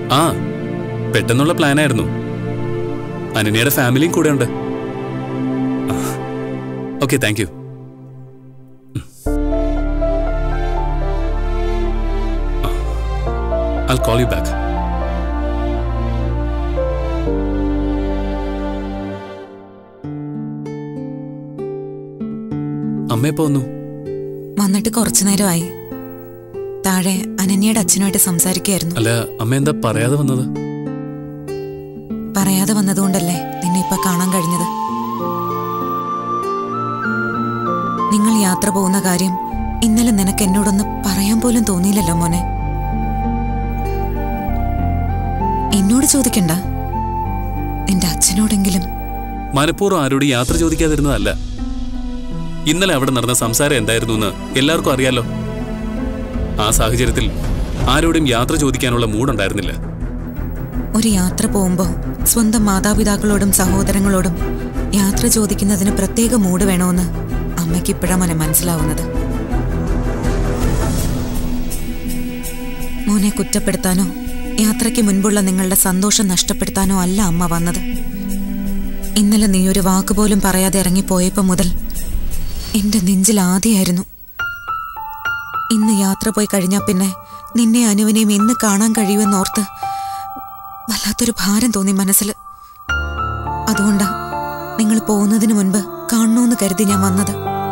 ആ പെട്ടെന്നുള്ള പ്ലാനായിരുന്നു അനന്യയുടെ ഫാമിലിയും കൂടെ ഉണ്ട് okay thank you I'll call you back. അമ്മ എപ്പോ വന്നു വന്നിട്ട് കുറച്ചു നേരമായി താഴെ അനന്യയുടെ അച്ഛനുമായിട്ട് സംസാരിക്കുകയായിരുന്നു അല്ല അമ്മ എന്താ പറയാതെ വന്നത് പറയാതെ വന്നതുകൊണ്ടല്ലേ നിന്നെ ഇപ്പൊ കാണാൻ കഴിഞ്ഞത് നിങ്ങൾ യാത്ര പോകുന്ന കാര്യം ഇന്നലെ നിനക്ക് എന്നോടൊന്ന് പറയാൻ പോലും തോന്നിയില്ലല്ലോ മോനെ എന്നോട് ചോദിക്കണ്ട നിന്റെ അച്ഛനോടെങ്കിലും മനഃപൂർവ്വം ആരോട് യാത്ര ചോദിക്കാതിരുന്നതല്ല ഇന്നലെ അവിടെ നടന്ന സംസാരം എന്തായിരുന്നു എന്ന് എല്ലാവർക്കും അറിയാലോ ആ സാഹചര്യത്തിൽ ആരോടും യാത്ര ചോദിക്കാനുള്ള മൂടുണ്ടായിരുന്നില്ല ഒരു യാത്ര പോകുമ്പോൾ സ്വന്തം മാതാപിതാക്കളോടും സഹോദരങ്ങളോടും യാത്ര ചോദിക്കുന്നതിന് പ്രത്യേക മൂഡ് വേണമെന്ന് അമ്മയ്ക്ക് ഇപ്പോഴാ മോനെ മനസ്സിലാവുന്നത് മോനെ കുറ്റപ്പെടുത്താനോ യാത്രയ്ക്ക് മുൻപുള്ള നിങ്ങളുടെ സന്തോഷം നഷ്ടപ്പെടുത്താനോ അല്ല അമ്മ വന്നത് ഇന്നലെ നീ ഒരു വാക്കുപോലും പറയാതെ ഇറങ്ങിപ്പോയപ്പോ മുതൽ എന്റെ നെഞ്ചിൽ ആദ്യമായിരുന്നു ഇന്ന് യാത്ര പോയി കഴിഞ്ഞാൽ പിന്നെ നിന്നെ അനുവിനെയും എന്ന് കാണാൻ കഴിയുമെന്നോർത്ത് വല്ലാത്തൊരു ഭാരം തോന്നി മനസ്സിൽ അതുകൊണ്ടാ നിങ്ങൾ പോകുന്നതിന് മുൻപ് കാണണമെന്ന് കരുതി ഞാൻ വന്നത്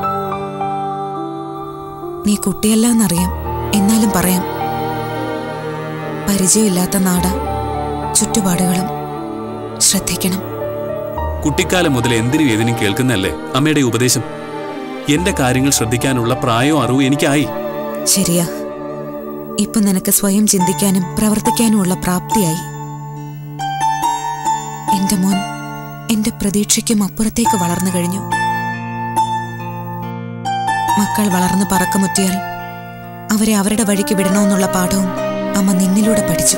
നീ കുട്ടിയല്ലെന്നറിയാം എന്നാലും പറയാം പരിചയമില്ലാത്ത നാട് ചുറ്റുപാടുകളും ശ്രദ്ധിക്കണം കുട്ടിക്കാലം മുതൽ എന്തിനും ഏതിനും കേൾക്കുന്നതല്ലേ അമ്മയുടെ ഈ ഉപദേശം എന്റെ കാര്യങ്ങൾ ശ്രദ്ധിക്കാനുള്ള പ്രായവും അറിവും എനിക്കായി ശരിയാ ഇപ്പൊ നിനക്ക് സ്വയം ചിന്തിക്കാനും പ്രവർത്തിക്കാനുമുള്ള പ്രാപ്തിയായി എന്റെ മോൻ എന്റെ പ്രതീക്ഷയ്ക്കും അപ്പുറത്തേക്ക് വളർന്നു കഴിഞ്ഞു മക്കൾ വളർന്ന് പറക്കമുറ്റിയാൽ അവരെ അവരുടെ വഴിക്ക് വിടണമെന്നുള്ള പാഠവും അമ്മ നിന്നിലൂടെ പഠിച്ചു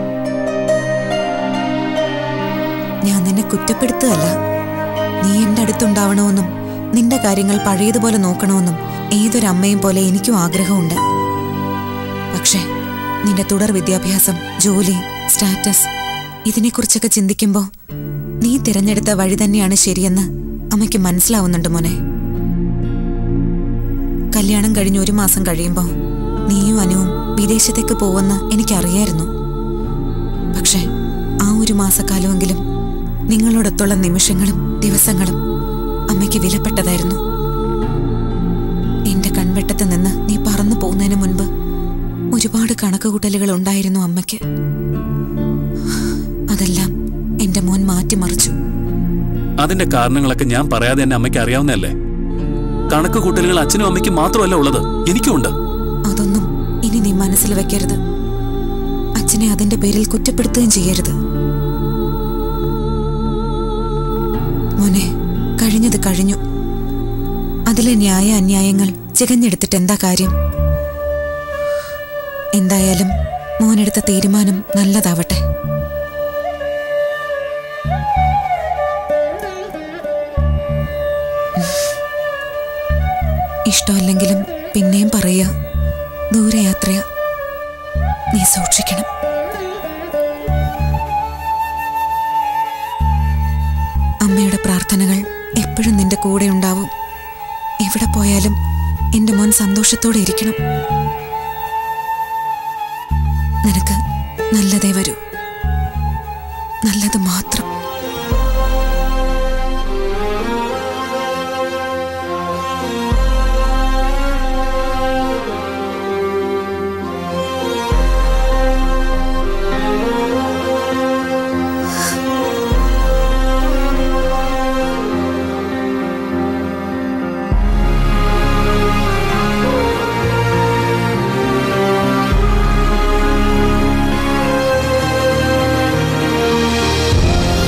ഞാൻ നിന്നെ കുറ്റപ്പെടുത്തുകയല്ല നീ എന്റെ അടുത്തുണ്ടാവണമെന്നും നിന്റെ കാര്യങ്ങൾ പഴയതുപോലെ നോക്കണമെന്നും ഏതൊരമ്മയും പോലെ എനിക്കും ആഗ്രഹമുണ്ട് പക്ഷേ നിന്റെ തുടർ വിദ്യാഭ്യാസം ജോലി സ്റ്റാറ്റസ് ഇതിനെക്കുറിച്ചൊക്കെ ചിന്തിക്കുമ്പോൾ നീ തിരഞ്ഞെടുത്ത വഴി തന്നെയാണ് ശരിയെന്ന് അമ്മയ്ക്ക് മനസ്സിലാവുന്നുണ്ട് മോനെ കല്യാണം കഴിഞ്ഞ് ഒരു മാസം കഴിയുമ്പോൾ നീയും അനുവും വിദേശത്തേക്ക് പോവെന്ന് എനിക്കറിയായിരുന്നു പക്ഷേ ആ ഒരു മാസക്കാലമെങ്കിലും നിങ്ങളോടൊത്തുള്ള നിമിഷങ്ങളും ദിവസങ്ങളും അമ്മയ്ക്ക് വിലപ്പെട്ടതായിരുന്നു എന്റെ കൺവെട്ടത്ത് നിന്ന് നീ പറന്നു പോകുന്നതിന് മുൻപ് ഒരുപാട് കണക്കുകൂട്ടലുകൾ ഉണ്ടായിരുന്നു അമ്മയ്ക്ക് അതെല്ലാം എന്റെ മോൻ മാറ്റിമറിച്ചു അതിന്റെ കാരണങ്ങളൊക്കെ ഞാൻ പറയാതെ തന്നെ അമ്മയ്ക്ക് അറിയാവുന്നതല്ലേ കണക്ക് കൂട്ടലുകൾ അച്ഛനും അമ്മയ്ക്കും മാത്രമല്ല ഉള്ളത് എനിക്കുമുണ്ട് അതൊന്നും ഇനി നീ മനസ്സിൽ വെക്കരുത് അച്ഛനെ അതിന്റെ പേരിൽ കുറ്റപ്പെടുത്തുകയും ചെയ്യരുത് മോനെ കഴിഞ്ഞത് കഴിഞ്ഞു അതിലെ ന്യായ അന്യായങ്ങൾ ചികഞ്ഞെടുത്തിട്ട് എന്താ കാര്യം എന്തായാലും മോനെടുത്ത തീരുമാനം നല്ലതാവട്ടെ ഇഷ്ടമല്ലെങ്കിലും പിന്നെയും പറയുക ദൂരയാത്രയാ നീ സൂക്ഷിക്കണം അമ്മയുടെ പ്രാർത്ഥനകൾ എപ്പോഴും നിന്റെ കൂടെ ഉണ്ടാവും എവിടെ പോയാലും എന്റെ മോൻ സന്തോഷത്തോടെ ഇരിക്കണം നിനക്ക് നല്ലതേ വരൂ നല്ലത് മാത്രം ആ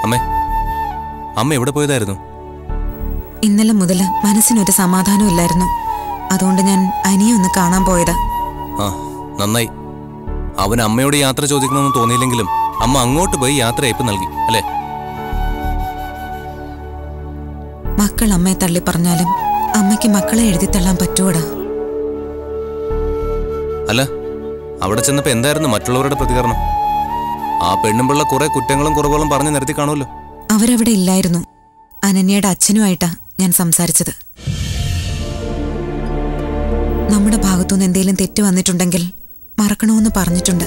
അമ്മേ അമ്മ എവിടെ പോയതായിരുന്നു ഇന്നലെ മുതൽ മനസ്സിനൊരു സമാധാനം ഇല്ലായിരുന്നു അതുകൊണ്ട് ഞാൻ അനിയെ ഒന്ന് കാണാൻ പോയതാ ആ നന്നായി അവൻ അമ്മയോട് യാത്ര ചോദിക്കണമെന്ന് തോന്നിയില്ലെങ്കിലും അമ്മ അങ്ങോട്ട് പോയി യാത്ര അയപ്പ് നൽകി അല്ലേ മക്കൾ അമ്മയെ തള്ളി പറഞ്ഞാലും അമ്മയ്ക്ക് മക്കളെ എഴുതി തള്ളാൻ പറ്റൂടാ അല്ല അവിടെ ചെന്നപ്പോ എന്തായിരുന്നു മറ്റുള്ളവരുടെ പ്രതികരണം ആ പെണ്ണുമ്പിള്ള കുറെ കുറ്റങ്ങളും കുറവുകളും പറഞ്ഞു നിരത്തി കാണുമല്ലോ അവരവിടെ ഇല്ലായിരുന്നു അനന്യയുടെ അച്ഛനുമായിട്ടാ ഞാൻ സംസാരിച്ചത് നമ്മുടെ ഭാഗത്തുനിന്ന് എന്തെങ്കിലും തെറ്റ് വന്നിട്ടുണ്ടെങ്കിൽ മറക്കണമെന്ന് പറഞ്ഞിട്ടുണ്ട്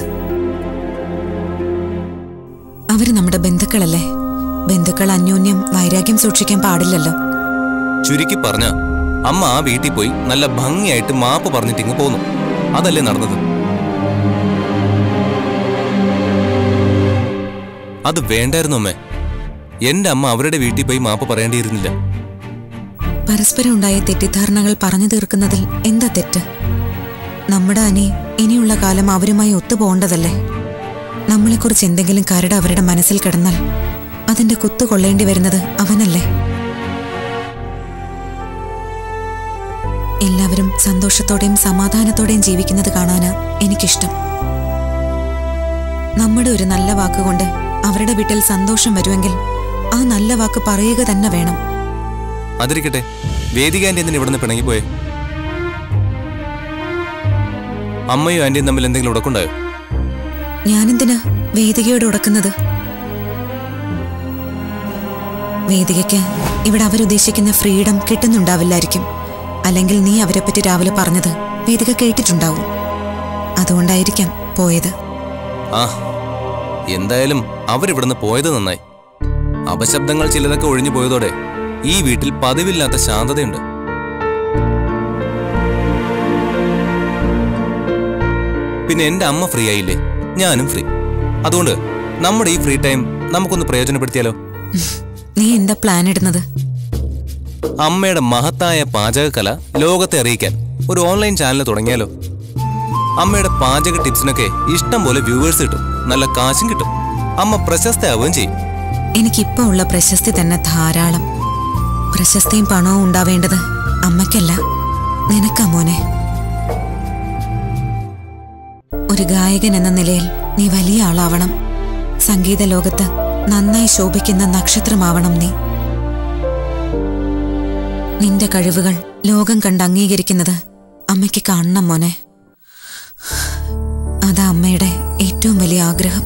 അവര് നമ്മുടെ ബന്ധുക്കളല്ലേ ബന്ധുക്കൾ അന്യോന്യം വൈരാഗ്യം സൂക്ഷിക്കാൻ പാടില്ലല്ലോ ചുരുക്കി പറഞ്ഞ അമ്മ ആ വീട്ടിൽ പോയി നല്ല ഭംഗിയായിട്ട് മാപ്പ് പറഞ്ഞിട്ട് ഇങ്ങ് പോന്നു അതല്ലേ നടന്നത് അത് വേണ്ടായിരുന്നു അമ്മേ എന്റെ അമ്മ അവരുടെ വീട്ടിൽ പോയി മാപ്പ് പറയേണ്ടിയിരുന്നില്ല പരസ്പരം ഉണ്ടായ തെറ്റിദ്ധാരണകൾ പറഞ്ഞു തീർക്കുന്നതിൽ എന്താ തെറ്റ് നമ്മുടെ അനി ഇനിയുള്ള കാലം അവരുമായി ഒത്തുപോകേണ്ടതല്ലേ നമ്മളെക്കുറിച്ച് എന്തെങ്കിലും കരട് അവരുടെ മനസ്സിൽ കിടന്നാൽ അതിന്റെ കുത്തു കൊള്ളേണ്ടി വരുന്നത് അവനല്ലേ എല്ലാവരും സന്തോഷത്തോടെയും സമാധാനത്തോടെയും ജീവിക്കുന്നത് കാണാനാ എനിക്കിഷ്ടം നമ്മുടെ ഒരു നല്ല വാക്കുകൊണ്ട് അവരുടെ വീട്ടിൽ സന്തോഷം വരുമെങ്കിൽ ആ നല്ല വാക്ക് പറയുക തന്നെ വേണം അതിരിക്കട്ടെ വേദിക ആന്റി എന്തിനാ ഇവിടുന്ന് പിണങ്ങിപ്പോയെ അമ്മയും ആന്റിയും തമ്മിൽ എന്തെങ്കിലും ഉടക്കുണ്ടായോ ഞാനെന്തിനാ വേദികയോട് ഉടക്കുന്നത് വേദികയ്ക്ക് ഇവിടെ അവരുദ്ദേശിക്കുന്ന ഫ്രീഡം കിട്ടുന്നുണ്ടാവില്ലായിരിക്കും അല്ലെങ്കിൽ നീ അവരെപ്പറ്റി രാവിലെ പറഞ്ഞത് വേദിക കേട്ടിട്ടുണ്ടാവും അതുകൊണ്ടായിരിക്കാം പോയത് ആ എന്തായാലും അവരിവിടുന്ന് പോയത് നന്നായി അപശബ്ദങ്ങൾ ചിലതൊക്കെ ഒഴിഞ്ഞു പോയതോടെ ഈ വീട്ടിൽ പതിവില്ലാത്ത ശാന്തതയുണ്ട് പിന്നെ എന്റെ അമ്മ ഫ്രീ ആയില്ലേ ഞാനും ഫ്രീ അതുകൊണ്ട് നമ്മുടെ ഈ ഫ്രീ ടൈം നമുക്കൊന്ന് പ്രയോജനപ്പെടുത്തിയാലോ നീ എന്താ പ്ലാൻ ഇടുന്നത് അമ്മയുടെ മഹത്തായ പാചകകല ലോകത്തെ അറിയിക്കാൻ ഒരു ഓൺലൈൻ ചാനൽ തുടങ്ങിയാലോ അമ്മയുടെ പാചക ടിപ്സിനൊക്കെ ഇഷ്ടം പോലെ വ്യൂവേഴ്സ് കിട്ടും നല്ല കാശും കിട്ടും അമ്മ പ്രശസ്തയാവുകയും ചെയ്യും എനിക്കിപ്പോ ഉള്ള പ്രശസ്തി തന്നെ ധാരാളം പ്രശസ്തിയും പണവും ഉണ്ടാവേണ്ടത് അമ്മയ്ക്കല്ല നിനക്കാ മോനെ ഒരു ഗായകൻ എന്ന നിലയിൽ നീ വലിയ ആളാവണം സംഗീത ലോകത്ത് നന്നായി ശോഭിക്കുന്ന നക്ഷത്രമാവണം നീ നിന്റെ കഴിവുകൾ ലോകം കണ്ട് അംഗീകരിക്കുന്നത് അമ്മയ്ക്ക് കാണണം മോനെ അതാ അമ്മയുടെ ഏറ്റവും വലിയ ആഗ്രഹം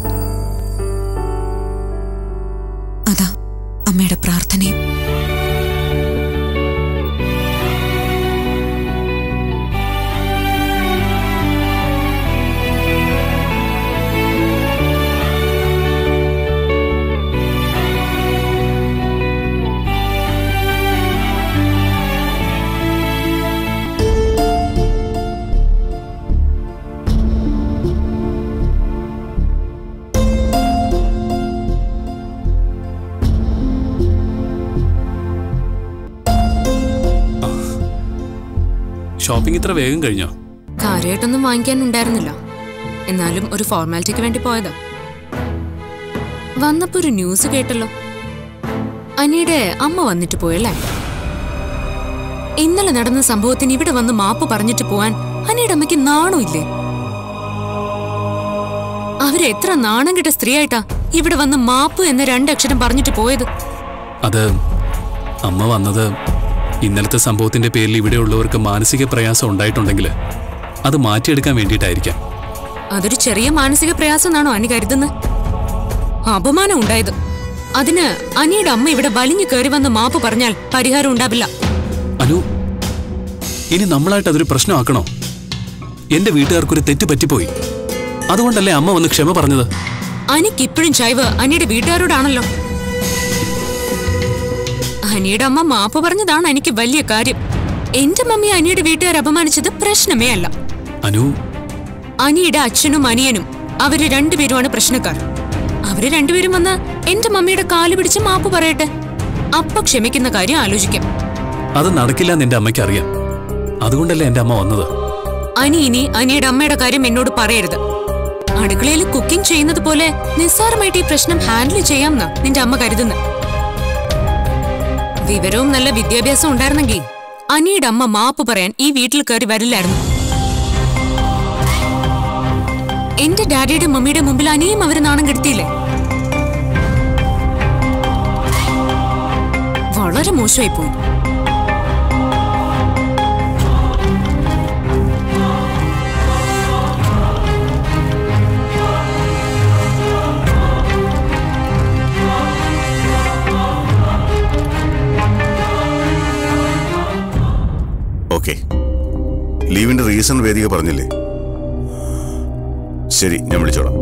അതാ അമ്മയുടെ പ്രാർത്ഥനയും ഷോപ്പിംഗ് ഇത്ര വേഗം കഴിഞ്ഞോ കാര്യമായിട്ടൊന്നും വാങ്ങിക്കാനുണ്ടായിരുന്നില്ല എന്നാലും ഒരു ഫോർമാലിറ്റിക്ക് വേണ്ടി പോയതാ വന്നപ്പോ ഒരു ന്യൂസ് കേട്ടല്ലോ അനിയുടെ അമ്മ വന്നിട്ട് പോയല്ലേ ഇന്നലെ നടന്ന സംഭവത്തിന് ഇവിടെ വന്ന് മാപ്പ് പറഞ്ഞിട്ട് പോവാൻ അനിയുടെ അമ്മയ്ക്ക് നാണമില്ലേ അവര് എത്ര നാണം കിട്ട സ്ത്രീയായിട്ടാ ഇവിടെ വന്ന് മാപ്പ് എന്ന രണ്ടക്ഷരം പറഞ്ഞിട്ട് പോയത് അത് അമ്മ വന്നത് ഇന്നലത്തെ സംഭവത്തിന്റെ പേരിൽ ഇവിടെയുള്ളവർക്ക് മാനസിക പ്രയാസം ഉണ്ടായിട്ടുണ്ടെങ്കിൽ അത് മാറ്റിയെടുക്കാൻ വേണ്ടിയിട്ടായിരിക്കാം അതൊരു ചെറിയ മാനസിക പ്രയാസം എന്നാണോ അനി കരുതുന്നത് അപമാനം ഉണ്ടായത് അതിന് അനിയുടെ അമ്മ ഇവിടെ വലിഞ്ഞു കയറി വന്ന് മാപ്പ് പറഞ്ഞാൽ പരിഹാരം ഉണ്ടാവില്ല അനു ഇനി നമ്മളായിട്ട് അതൊരു പ്രശ്നമാക്കണോ എന്റെ വീട്ടുകാർക്കൊരു തെറ്റ് പറ്റിപ്പോയി അതുകൊണ്ടല്ലേ അമ്മ വന്ന് ക്ഷമ പറഞ്ഞത് അനിക്ക് ഇപ്പോഴും ചൈവ് അനിയുടെ വീട്ടുകാരോടാണല്ലോ അനിയുടെ അമ്മ മാപ്പ് പറഞ്ഞതാണ് എനിക്ക് വലിയ കാര്യം എന്റെ മമ്മി അനിയുടെ വീട്ടുകാർ അപമാനിച്ചത് പ്രശ്നമേ അല്ല അനു അനിയുടെ അച്ഛനും അനിയനും അവര് രണ്ടുപേരുമാണ് പ്രശ്നക്കാർ അവര് രണ്ടുപേരും വന്ന് എന്റെ മമ്മിയുടെ കാല് പിടിച്ച് മാപ്പ് പറയട്ടെ അപ്പൊ ക്ഷമിക്കുന്ന കാര്യം ആലോചിക്കാം അത് നടക്കില്ല എന്ന് എന്റെ അമ്മയ്ക്ക് അറിയാം അതുകൊണ്ടല്ലേ എന്റെ അമ്മ വന്നത് അനി ഇനി അനിയുടെ അമ്മയുടെ കാര്യം എന്നോട് പറയരുത് അടുക്കളയിൽ കുക്കിംഗ് ചെയ്യുന്നത് പോലെ നിസ്സാരമായിട്ട് ഈ പ്രശ്നം ഹാൻഡിൽ ചെയ്യാമെന്നാ നിന്റെ അമ്മ കരുതുന്നത് വിവരവും നല്ല വിദ്യാഭ്യാസവും ഉണ്ടായിരുന്നെങ്കിൽ അനിയുടെ അമ്മ മാപ്പ് പറയാൻ ഈ വീട്ടിൽ കയറി വരില്ലായിരുന്നു എന്റെ ഡാഡിയുടെ മമ്മിയുടെ മുമ്പിൽ അനിയും അവര് നാണം കെടുത്തിയില്ലേ വളരെ മോശമായി പോയി ഓക്കെ ലീവിന്റെ റീസൺ വേദിക പറഞ്ഞില്ലേ ശരി ഞാൻ വിളിച്ചോളാം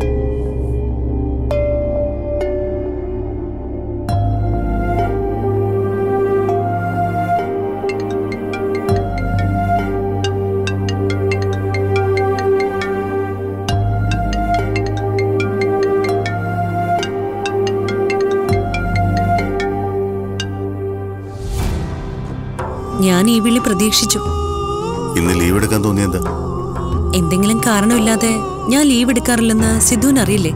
ഞാൻ ഈ വിളി പ്രതീക്ഷിച്ചു ഇന്ന് ലീവ് എടുക്കാൻ തോന്നിയെന്താ എന്തെങ്കിലും കാരണമില്ലാതെ ഞാൻ ലീവ് എടുക്കാറില്ലെന്ന് സിദ്ധുവിന് അറിയില്ലേ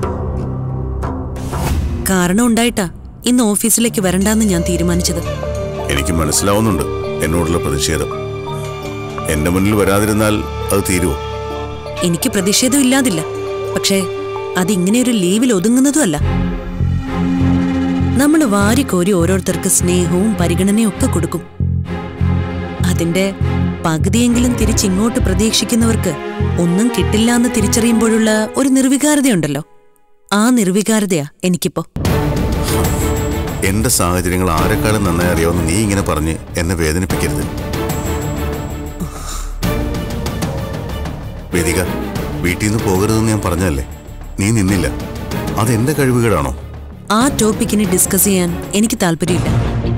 കാരണം ഉണ്ടായിട്ടാ ഇന്ന് ഓഫീസിലേക്ക് വരണ്ടാന്ന് ഞാൻ തീരുമാനിച്ചത് എനിക്ക് മനസ്സിലാവുന്നുണ്ട് എന്നോടുള്ള പ്രതിഷേധം എന്റെ മുന്നിൽ വരാതിരുന്നാൽ അത് തീരുമോ എനിക്ക് പ്രതിഷേധം ഇല്ലാതില്ല പക്ഷേ അതിങ്ങനെ ഒരു ലീവിൽ ഒതുങ്ങുന്നതുമല്ല നമ്മൾ വാരിക്കോരി ഓരോരുത്തർക്ക് സ്നേഹവും പരിഗണനയും ഒക്കെ കൊടുക്കും അതിന്റെ പകുതിയെങ്കിലും തിരിച്ചിങ്ങോട്ട് പ്രതീക്ഷിക്കുന്നവർക്ക് ഒന്നും കിട്ടില്ല എന്ന് തിരിച്ചറിയുമ്പോഴുള്ള ഒരു നിർവികാരതയുണ്ടല്ലോ ആ നിർവികാരതയാ എനിക്കിപ്പോ എന്റെ സാഹചര്യങ്ങൾ ആരെക്കാളും നന്നായി അറിയാവുന്ന നീ ഇങ്ങനെ പറഞ്ഞ് എന്നെ വേദനിപ്പിക്കരുത് വേദിക വീട്ടിൽ നിന്ന് പോകരുതെന്ന് ഞാൻ പറഞ്ഞല്ലേ നീ നിന്നില്ല അത് എന്റെ കഴിവുകേടാണോ ആ ടോപ്പിക്കിനെ ഡിസ്കസ് ചെയ്യാൻ എനിക്ക് താല്പര്യമില്ല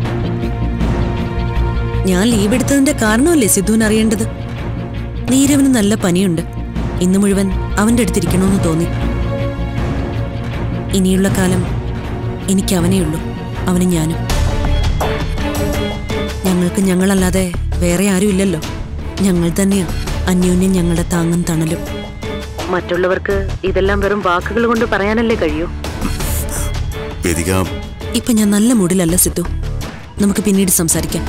ഞാൻ ലീവ് എടുത്തതിന്റെ കാരണമല്ലേ സിദ്ധുവിന് അറിയേണ്ടത് നീരവന് നല്ല പനിയുണ്ട് ഇന്ന് മുഴുവൻ അവന്റെ അടുത്തിരിക്കണമെന്ന് തോന്നി ഇനിയുള്ള കാലം എനിക്ക് അവനേ ഉള്ളൂ അവന് ഞാനും ഞങ്ങൾക്ക് ഞങ്ങളല്ലാതെ വേറെ ആരും ഇല്ലല്ലോ ഞങ്ങൾ തന്നെയാ അന്യോന്യം ഞങ്ങളുടെ താങ്ങും തണലും മറ്റുള്ളവർക്ക് ഇതെല്ലാം വെറും വാക്കുകൾ കൊണ്ട് പറയാനല്ലേ കഴിയൂ വേദിക ഇപ്പൊ ഞാൻ നല്ല മൂഡിലല്ല സിദ്ധു നമുക്ക് പിന്നീട് സംസാരിക്കാം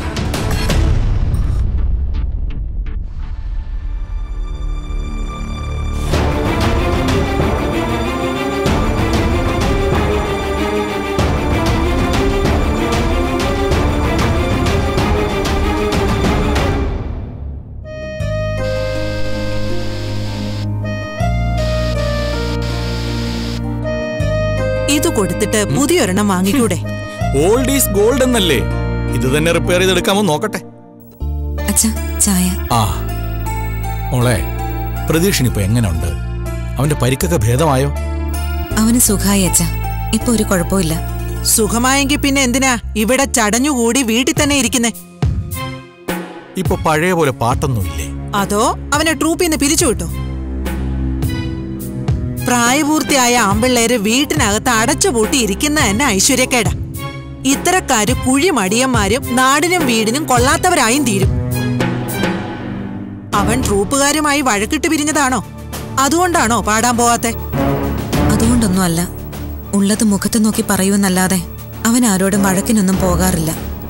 ഇത് കൊടുത്തിട്ട് പുതിയൊരെണ്ണം വാങ്ങിക്കൂടെ ഓൾഡ് ഈസ് ഗോൾഡ് എന്നല്ലേ ഇത് തന്നെ റിപ്പയർ ചെയ്തെടുക്കാമോ നോക്കട്ടെ അച്ഛ ചായ ആ മോളെ പ്രതീക്ഷിനിപ്പോ എങ്ങനെയുണ്ട് അവന്റെ പരിക്കൊക്കെ ഭേദമായോ അവന് സുഖായി അച്ഛ ഇപ്പൊ ഒരു കുഴപ്പമില്ല സുഖമായെങ്കിൽ പിന്നെ എന്തിനാ ഇവിടെ ചടഞ്ഞുകൂടി വീട്ടിൽ തന്നെ ഇരിക്കുന്നേ ഇപ്പൊ പഴയ പോലെ പാട്ടൊന്നുമില്ലേ അതോ അവനെ ട്രൂപ്പിൽ നിന്ന് പിരിച്ചുവിട്ടോ പ്രായപൂർത്തിയായ ആമ്പിള്ളേര് വീട്ടിനകത്ത് അടച്ചുപൂട്ടി ഇരിക്കുന്ന തന്നെ ഐശ്വര്യക്കേടാ ഇത്തരക്കാര് കുഴിമടിയന്മാരും നാടിനും വീടിനും കൊള്ളാത്തവരായും തീരും അവൻ ട്രൂപ്പുകാരുമായി വഴക്കിട്ട് പിരിഞ്ഞതാണോ അതുകൊണ്ടാണോ പാടാൻ പോവാത്തെ അതുകൊണ്ടൊന്നും അല്ല ഉള്ളത് മുഖത്ത് നോക്കി പറയുമെന്നല്ലാതെ അവൻ ആരോടും വഴക്കിനൊന്നും പോകാറില്ല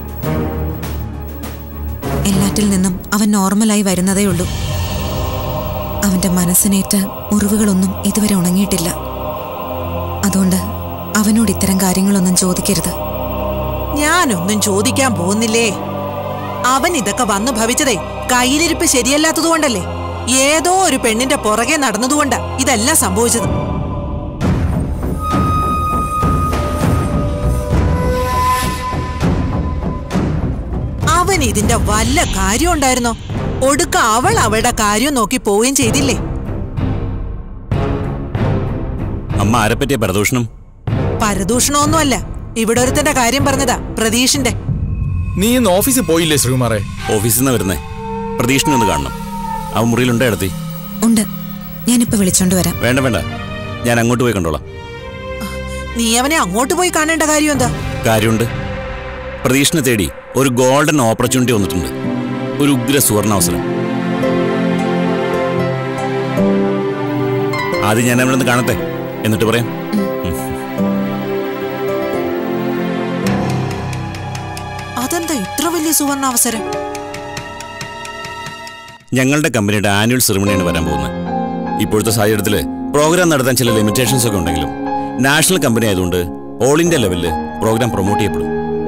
എല്ലാറ്റിൽ നിന്നും അവൻ നോർമലായി വരുന്നതേ ഉള്ളൂ അവന്റെ മനസ്സിനേറ്റ മുറിവുകളൊന്നും ഇതുവരെ ഉണങ്ങിയിട്ടില്ല അതുകൊണ്ട് അവനോട് ഇത്തരം കാര്യങ്ങളൊന്നും ചോദിക്കരുത് ഞാനൊന്നും ചോദിക്കാൻ പോകുന്നില്ലേ അവൻ ഇതൊക്കെ വന്നു ഭവിച്ചതേ കയ്യിലിരിപ്പ് ശരിയല്ലാത്തതുകൊണ്ടല്ലേ ഏതോ ഒരു പെണ്ണിന്റെ പുറകെ നടന്നതുകൊണ്ടാ ഇതെല്ലാം സംഭവിച്ചത് അവൻ ഇതിന്റെ വല്ല കാര്യം ഉണ്ടായിരുന്നോ ഒടുക്ക അവൾ അവളുടെ കാര്യം നോക്കി പോവുകയും ചെയ്തില്ലേ അമ്മ ആരെപ്പറ്റിയ പരദൂഷണം പരദൂഷണമൊന്നുമല്ല ഇവിടെ ഒരുത്തന്റെ കാര്യം പറഞ്ഞതാ പ്രതീഷിന്റെ നീ ഇന്ന് ഓഫീസിൽ പോയില്ലേ ശ്രീകുമാറെ ഓഫീസിൽ നിന്ന് വരുന്നേ പ്രതീക്ഷനെ ഒന്ന് കാണണം അവൻ മുറിയിലുണ്ടോ ഇടത്തി ഉണ്ട് ഞാനിപ്പോ വിളിച്ചോണ്ട് വരാം വേണ്ട വേണ്ട ഞാൻ അങ്ങോട്ട് പോയി കണ്ടോളാം നീ അവനെ അങ്ങോട്ട് പോയി കാണേണ്ട കാര്യം എന്താ കാര്യമുണ്ട് പ്രതീക്ഷനെ തേടി ഒരു ഗോൾഡൻ ഓപ്പർച്യൂണിറ്റി വന്നിട്ടുണ്ട് ഒരു ഉഗ്ര സുവർണാവസരം ആദ്യം ഞാൻ അവിടെ നിന്ന് കാണട്ടെ എന്നിട്ട് പറയാം അതെന്താ ഇത്ര വലിയ സുവർണ അവസരം ഞങ്ങളുടെ കമ്പനിയുടെ ആനുവൽ സെറിമണിയാണ് വരാൻ പോകുന്നത് ഇപ്പോഴത്തെ സാഹചര്യത്തിൽ പ്രോഗ്രാം നടത്താൻ ചില ലിമിറ്റേഷൻസ് ഒക്കെ ഉണ്ടെങ്കിലും നാഷണൽ കമ്പനി ആയതുകൊണ്ട് ഓൾ ഇന്ത്യ ലെവലിൽ പ്രോഗ്രാം പ്രൊമോട്ട് ചെയ്യപ്പെടും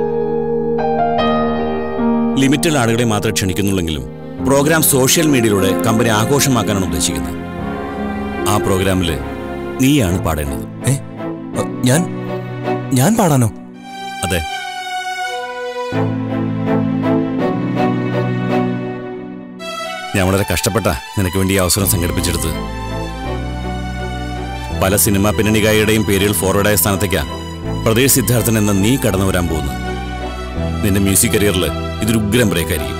ലിമിറ്റഡ് ആളുകളെ മാത്രമേ ക്ഷണിക്കുന്നുള്ളെങ്കിലും പ്രോഗ്രാം സോഷ്യൽ മീഡിയയിലൂടെ കമ്പനി ആഘോഷമാക്കാനാണ് ഉദ്ദേശിക്കുന്നത് ആ പ്രോഗ്രാമിൽ നീയാണ് പാടേണ്ടത് ഏ അ, ഞാൻ ഞാൻ പാടാനോ അതെ ഞാൻ വളരെ കഷ്ടപ്പെട്ട നിനക്ക് വേണ്ടി ഈ അവസരം സംഘടിപ്പിച്ചെടുത്ത് പല സിനിമാ പിന്നണി ഗായിയുടെയും പേരുകൾ ഫോർവേഡായ സ്ഥാനത്തേക്കാ പ്രദേശ് സിദ്ധാർത്ഥൻ എന്ന നീ കടന്നു വരാൻ പോകുന്നു നിന്റെ മ്യൂസിക് കരിയറിൽ ഇതൊരു ഉഗ്രം ബ്രേക്ക് ആയിരിക്കും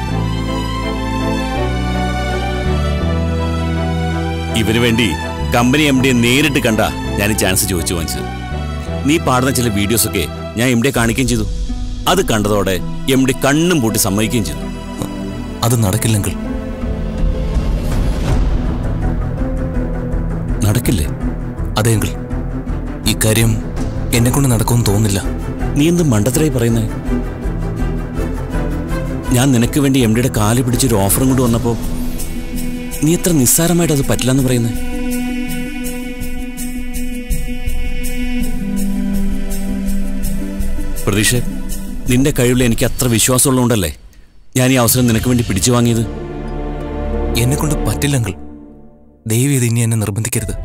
ഇവന് വേണ്ടി കമ്പനി എം ഡിയെ നേരിട്ട് കണ്ട ഞാൻ ഈ ചാൻസ് ചോദിച്ചു വാങ്ങിച്ചത് നീ പാടുന്ന ചില വീഡിയോസൊക്കെ ഞാൻ എം ഡിയെ കാണിക്കുകയും ചെയ്തു അത് കണ്ടതോടെ എം ഡി കണ്ണും പൂട്ടി സമ്മതിക്കുകയും ചെയ്തു അത് നടക്കില്ലെങ്കിൽ നടക്കില്ലേ അതെങ്കിൽ ഇക്കാര്യം എന്നെ കൊണ്ട് നടക്കുമെന്ന് തോന്നുന്നില്ല നീ എന്ത് മണ്ടത്തരായി പറയുന്നേ ഞാൻ നിനക്ക് വേണ്ടി എം ഡിയുടെ കാല് പിടിച്ചൊരു ഓഫറും കൊണ്ട് വന്നപ്പോ നീ എത്ര നിസ്സാരമായിട്ട് അത് പറ്റില്ലെന്ന് പറയുന്നേ പ്രതീക്ഷ നിന്റെ കഴിവിൽ എനിക്ക് അത്ര വിശ്വാസമുള്ളതുകൊണ്ടല്ലേ ഞാൻ ഈ അവസരം നിനക്ക് വേണ്ടി പിടിച്ചു വാങ്ങിയത് എന്നെ കൊണ്ട് പറ്റില്ലെങ്കിൽ ദയവ് ചെയ്ത് ഇനി എന്നെ നിർബന്ധിക്കരുത്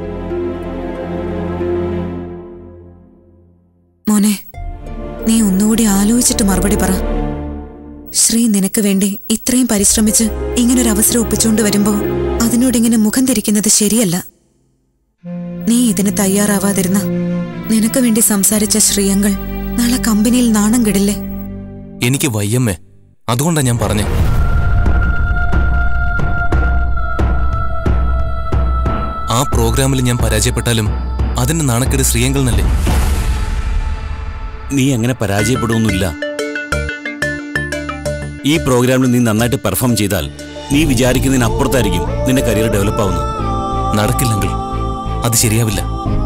മോനെ നീ ഒന്നുകൂടി ആലോചിച്ചിട്ട് മറുപടി പറ ശ്രീ നിനക്ക് വേണ്ടി ഇത്രയും പരിശ്രമിച്ച് ഇങ്ങനൊരു അവസരം ഒപ്പിച്ചുകൊണ്ട് വരുമ്പോ അതിനോട് ഇങ്ങനെ മുഖം തിരിക്കുന്നത് ശരിയല്ല നീ ഇതിന് തയ്യാറാവാതിരുന്ന നിനക്ക് വേണ്ടി സംസാരിച്ച ശ്രീയങ്കൾ നാളെ കമ്പനിയിൽ നാണം കെടില്ലേ എനിക്ക് വയ്യമ്മേ അതുകൊണ്ടാ ഞാൻ പറഞ്ഞേ ആ പ്രോഗ്രാമിൽ ഞാൻ പരാജയപ്പെട്ടാലും അതിന്റെ നാണക്കേട് ശ്രീയങ്കലിനല്ലേ നീ അങ്ങനെ പരാജയപ്പെടുമൊന്നുമില്ല ഈ പ്രോഗ്രാമിൽ നീ നന്നായിട്ട് പെർഫോം ചെയ്താൽ നീ വിചാരിക്കുന്നതിന് അപ്പുറത്തായിരിക്കും നിന്റെ കരിയർ ഡെവലപ്പ് ആവുന്നത് നടക്കില്ലെങ്കിൽ അത് ശരിയാവില്ല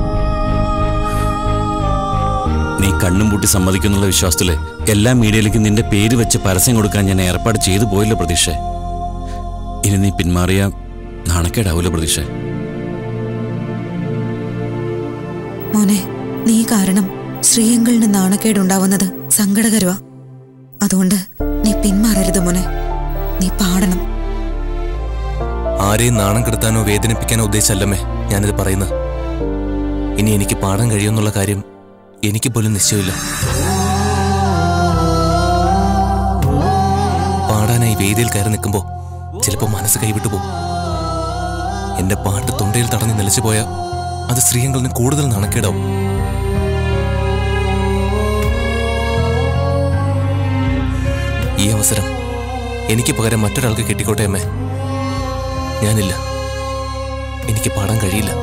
നീ കണ്ണും പൂട്ടി സമ്മതിക്കുന്നുള്ള വിശ്വാസത്തില് എല്ലാ മീഡിയയിലേക്കും നിന്റെ പേര് വെച്ച് പരസ്യം കൊടുക്കാൻ ഞാൻ ഏർപ്പാട് ചെയ്തു പോയില്ല പ്രതീക്ഷ ഇനി നീ പിന്മാറിയ നാണക്കേടാവൂല പ്രതീക്ഷ മോനെ നീ കാരണം ശ്രീയങ്കളിന് നാണക്കേടുണ്ടാവുന്നത് സങ്കടകരമാ അതുകൊണ്ട് നീ പിന്മാറരുത് മോനെ നീ പാടണം ആരെയും നാണം കെടുത്താനോ വേദനിപ്പിക്കാനോ ഉദ്ദേശിച്ചല്ലമ്മേ ഞാനിത് പറയുന്നത് ഇനി എനിക്ക് പാടാൻ കഴിയുമെന്നുള്ള കാര്യം എനിക്ക് പോലും നിശ്ചയമില്ല പാടാനായി വേദിയിൽ കയറി നിൽക്കുമ്പോൾ ചിലപ്പോൾ മനസ്സ് കൈവിട്ടു പോകും എന്റെ പാട്ട് തൊണ്ടയിൽ തടഞ്ഞു നിലച്ചു പോയാൽ അത് ശ്രീയങ്കലിന് കൂടുതൽ നാണക്കേടാവും ഈ അവസരം എനിക്ക് പകരം മറ്റൊരാൾക്ക് കിട്ടിക്കോട്ടെ അമ്മേ ഞാനില്ല എനിക്ക് പാടാൻ കഴിയില്ല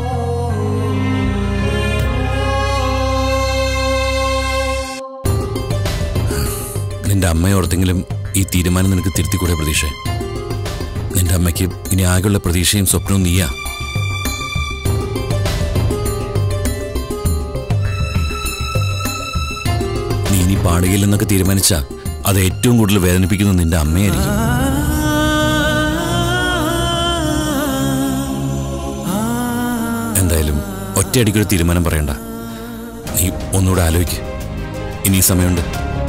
നിന്റെ അമ്മയോർത്തെങ്കിലും ഈ തീരുമാനം നിനക്ക് തിരുത്തിക്കൂടെ പ്രതീക്ഷ നിന്റെ അമ്മയ്ക്ക് ഇനി ആകെയുള്ള പ്രതീക്ഷയും സ്വപ്നവും നീയാ നീ ഇനി പാടുകയില്ലെന്നൊക്കെ തീരുമാനിച്ച അത് ഏറ്റവും കൂടുതൽ വേദനിപ്പിക്കുന്നത് നിന്റെ അമ്മയായിരിക്കും എന്തായാലും ഒറ്റയടിക്കൊരു തീരുമാനം പറയണ്ട നീ ഒന്നുകൂടെ ആലോചിക്ക് ഇനി സമയമുണ്ട്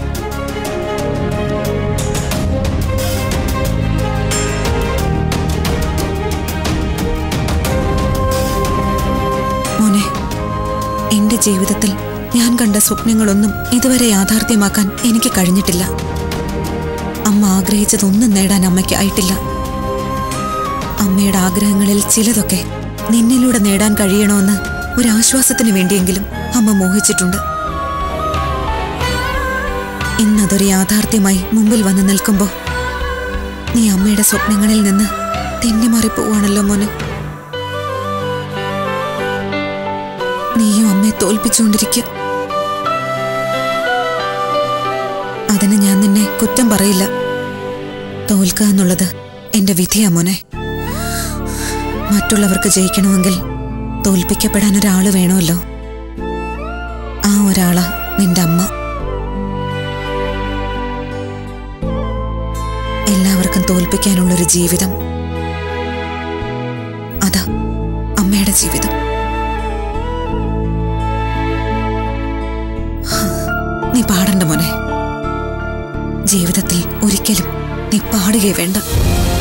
മോനെ എന്റെ ജീവിതത്തിൽ ഞാൻ കണ്ട സ്വപ്നങ്ങളൊന്നും ഇതുവരെ യാഥാർത്ഥ്യമാക്കാൻ എനിക്ക് കഴിഞ്ഞിട്ടില്ല അമ്മ ആഗ്രഹിച്ചതൊന്നും നേടാൻ അമ്മയ്ക്ക് ആയിട്ടില്ല അമ്മയുടെ ആഗ്രഹങ്ങളിൽ ചിലതൊക്കെ നിന്നിലൂടെ നേടാൻ കഴിയണമെന്ന് ഒരാശ്വാസത്തിന് വേണ്ടിയെങ്കിലും അമ്മ മോഹിച്ചിട്ടുണ്ട് ഇന്നതൊരു യാഥാർത്ഥ്യമായി മുമ്പിൽ വന്നു നിൽക്കുമ്പോൾ നീ അമ്മയുടെ സ്വപ്നങ്ങളിൽ നിന്ന് തെന്നിമാറിപ്പോവാണല്ലോ മോനെ നീയും അമ്മയെ തോൽപ്പിച്ചുകൊണ്ടിരിക്കുക അതിന് ഞാൻ നിന്നെ കുറ്റം പറയില്ല തോൽക്കുക എന്നുള്ളത് എന്റെ വിധിയാ മോനെ മറ്റുള്ളവർക്ക് ജയിക്കണമെങ്കിൽ തോൽപ്പിക്കപ്പെടാൻ ഒരാള് വേണമല്ലോ ആ ഒരാളാ നിന്റെ അമ്മ എല്ലാവർക്കും തോൽപ്പിക്കാനുള്ളൊരു ജീവിതം അതാ അമ്മയുടെ ജീവിതം ഹാ, നീ പാടണ്ട മോനെ ജീവിതത്തിൽ ഒരിക്കലും നീ പാടുകയേ വേണ്ട